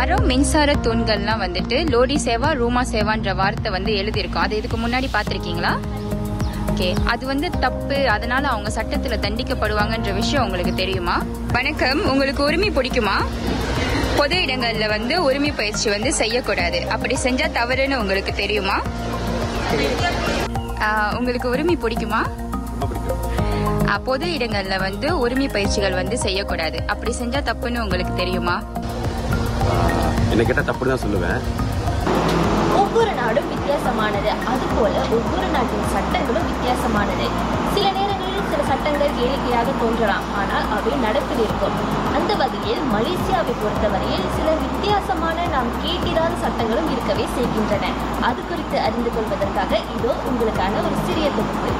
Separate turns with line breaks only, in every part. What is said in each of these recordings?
மரம் மின்சார தூண்கள்லாம் வந்துட்டு லோடி சேவா ரூமா சேவான்ற வார்த்தை வந்து எழுதியிருக்கோம் அது இதுக்கு முன்னாடி பார்த்துருக்கீங்களா ஓகே அது வந்து தப்பு அதனால அவங்க சட்டத்துல தண்டிக்கப்படுவாங்கன்ற விஷயம் உங்களுக்கு தெரியுமா வணக்கம் உங்களுக்கு உரிமை பிடிக்குமா பொது இடங்கள்ல வந்து உரிமை பயிற்சி வந்து செய்யக்கூடாது அப்படி செஞ்சா தவறுன்னு உங்களுக்கு தெரியுமா ஆஹ், உங்களுக்கு உரிமை பிடிக்குமா
ரொம்ப பிடிக்கும்
ஆஹ், பொது இடங்கள்ல வந்து உரிமை பயிற்சிகள் வந்து செய்யக்கூடாது அப்படி செஞ்சா தப்புன்னு உங்களுக்கு தெரியுமா
ஆஹ் என்னை கேட்டால் தப்பு தான் சொல்லுவேன்
ஒவ்வொரு நாடும் வித்தியாசமானது அதுபோல ஒவ்வொரு நாட்டின் சட்டங்களும் வித்தியாசமானது சில நேரங்களில் சில சட்டங்கள் கேளிக்கையாக தோன்றலாம் ஆனால் அவை நடப்பில் இருக்கும் அந்த வகையில் மலேசியாவை பொறுத்தவரையில் சில வித்தியாசமான நாம் கேட்டிராத சட்டங்களும் இருக்கவே செய்கின்றன அது குறித்து அறிந்து கொள்வதற்காக இதோ உங்களுக்கான ஒரு சிறிய தொகுப்பு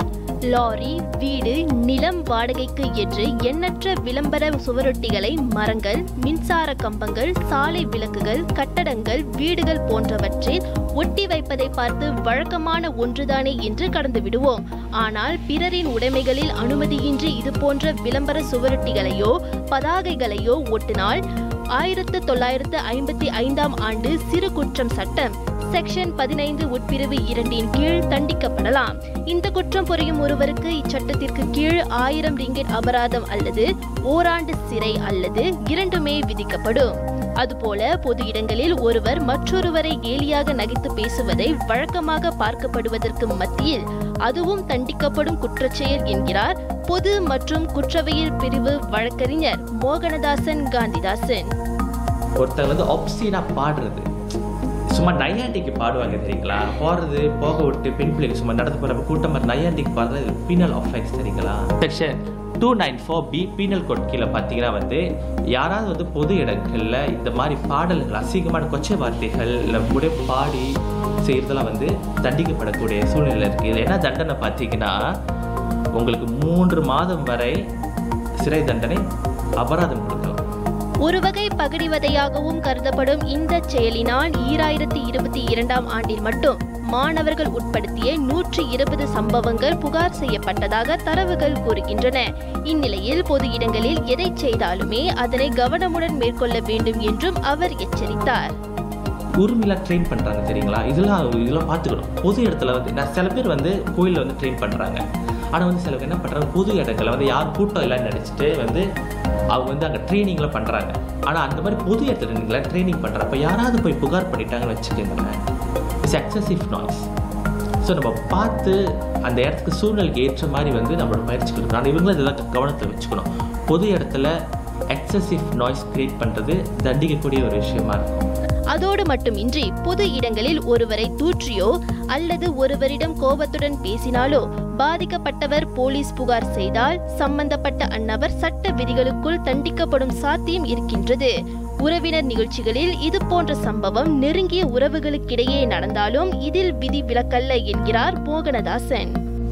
லாரி வீடு நிலம் வாடகைக்கு என்று எண்ணற்ற விளம்பர சுவரொட்டிகளை மரங்கள் மின்சார கம்பங்கள் சாலை விளக்குகள் கட்டடங்கள் வீடுகள் போன்றவற்றில் ஒட்டி வைப்பதை பார்த்து வழக்கமான ஒன்றுதானே என்று கடந்து விடுவோம் ஆனால் பிறரின் உடைமைகளில் அனுமதியின்றி இது போன்ற விளம்பர சுவரொட்டிகளையோ பதாகைகளையோ ஒட்டினால் ஆயிரத்து தொள்ளாயிரத்து ஐம்பத்தி ஐந்தாம் ஆண்டு சிறு குற்றம் சட்டம் செக்ஷன் பதினைந்து உட்பிரிவு இரண்டின் கீழ் தண்டிக்கப்படலாம் இந்த குற்றம் புரியும் ஒருவருக்கு இச்சட்டத்திற்கு கீழ் ஆயிரம் ரிங்கெட் அபராதம் அல்லது ஓராண்டு சிறை அல்லது இரண்டுமே விதிக்கப்படும் அதுபோல பொது இடங்களில் ஒருவர் மற்றொருவரை கேலியாக நகைத்து பேசுவதை வழக்கமாக பார்க்கப்படுவதற்கு மத்தியில் அதுவும் தண்டிக்கப்படும் குற்றச்செயல் என்கிறார் பொது மற்றும் குற்றவியல் பிரிவு வழக்கறிஞர் மோகனதாசன் காந்திதாசன்
ஒருத்தர் வந்து ஒப்சீனாக பாடுறது சும்மா நையாண்டிக்கு பாடுவாங்க தெரியுங்களா போகிறது போக விட்டு பெண் பிள்ளைக்கு சும்மா நடந்து போகிற கூட்டம் மாதிரி நையாண்டிக்கு பாடுறது இது பீனல் ஆஃபென்ஸ் தெரியுங்களா section two nine four B penal code கீழே பார்த்தீங்கன்னா வந்து யாராவது வந்து பொது இடங்களில் இந்த மாதிரி பாடல்கள் அசிங்கமான கொச்சை வார்த்தைகள் இல்லை கூட பாடி செய்கிறதெல்லாம் வந்து தண்டிக்கப்படக்கூடிய சூழ்நிலை இருக்குது இதில் என்ன தண்டனை பார்த்தீங்கன்னா உங்களுக்கு மூன்று மாதம் வரை சிறை தண்டனை அபராதம் கொடுக்கலாம்
ஒரு வகை பகடிவதையாகவும் கருதப்படும் இந்த செயலினால் ஈராயிரத்தி இருபத்தி இரண்டாம் ஆண்டில் மட்டும் மாணவர்கள் உட்படுத்திய நூற்றி இருபது சம்பவங்கள் புகார் செய்யப்பட்டதாக தரவுகள் கூறுகின்றன இந்நிலையில் பொது இடங்களில் எதை செய்தாலுமே அதனை கவனமுடன் மேற்கொள்ள வேண்டும் என்றும் அவர் எச்சரித்தார்
உரிமையில ட்ரெயின் பண்ணுறாங்க தெரியுங்களா இதெல்லாம் இதெல்லாம் பார்த்துக்கணும் பொது இடத்துல வந்து நான் சில பேர் வந்து கோயிலில் வந்து ட்ரெயின் பண்ணுறாங்க ஆனால் வந்து சில பேர் என்ன பண்ணுறாங்க பொது இடங்களில் வந்து யார் கூட்டம் இல்லைன்னு நினச்சிட்டு வந்து அவங்க வந்து அங்கே ட்ரைனிங்லாம் பண்ணுறாங்க ஆனால் அந்த மாதிரி பொது இடத்துல நீங்களா ட்ரைனிங் பண்ணுறப்ப யாராவது போய் புகார் பண்ணிட்டாங்கன்னு வச்சுக்கோங்களேன் இட்ஸ் எக்ஸசிவ் நாய்ஸ் ஸோ நம்ம பார்த்து அந்த இடத்துக்கு சூழ்நிலைக்கு ஏற்ற மாதிரி வந்து நம்மளோட பயிற்சி கொடுக்கணும் ஆனால் இவங்களும் இதெல்லாம் கவனத்தில் வச்சுக்கணும் பொது இடத்துல எக்ஸசிவ் நாய்ஸ் கிரியேட் பண்ணுறது தண்டிக்கக்கூடிய ஒரு விஷயமா இருக்கும்
அதோடு மட்டுமின்றி பொது இடங்களில் ஒருவரை தூற்றியோ அல்லது ஒருவரிடம் கோபத்துடன் பேசினாலோ பாதிக்கப்பட்டவர் போலீஸ் புகார் செய்தால் சம்பந்தப்பட்ட அந்நபர் சட்ட விதிகளுக்குள் தண்டிக்கப்படும் சாத்தியம் இருக்கின்றது உறவினர் நிகழ்ச்சிகளில் இது போன்ற சம்பவம் நெருங்கிய உறவுகளுக்கிடையே நடந்தாலும் இதில் விதி விலக்கல்ல என்கிறார் மோகனதாசன்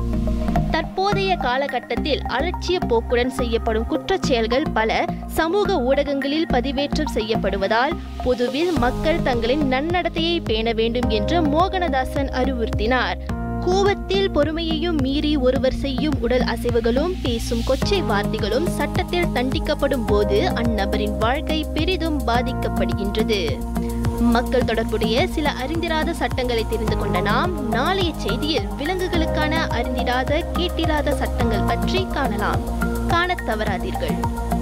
தற்போதைய காலகட்டத்தில் அலட்சிய போக்குடன் செய்யப்படும் குற்றச் செயல்கள் பல சமூக ஊடகங்களில் பதிவேற்றம் செய்யப்படுவதால் பொதுவில் மக்கள் தங்களின் நன்னடத்தையை பேண வேண்டும் என்று மோகனதாசன் அறிவுறுத்தினார் கோபத்தில் பொறுமையையும் மீறி ஒருவர் செய்யும் உடல் அசைவுகளும் பேசும் கொச்சை வார்த்தைகளும் சட்டத்தில் தண்டிக்கப்படும் போது அந்நபரின் வாழ்க்கை பெரிதும் பாதிக்கப்படுகின்றது மக்கள் தொடர்புடைய சில அறிந்திராத சட்டங்களை தெரிந்து கொண்ட நாம் நாளைய செய்தியில் விலங்குகளுக்கான அறிந்திராத கேட்டிராத சட்டங்கள் பற்றி காணலாம் காணத் தவறாதீர்கள்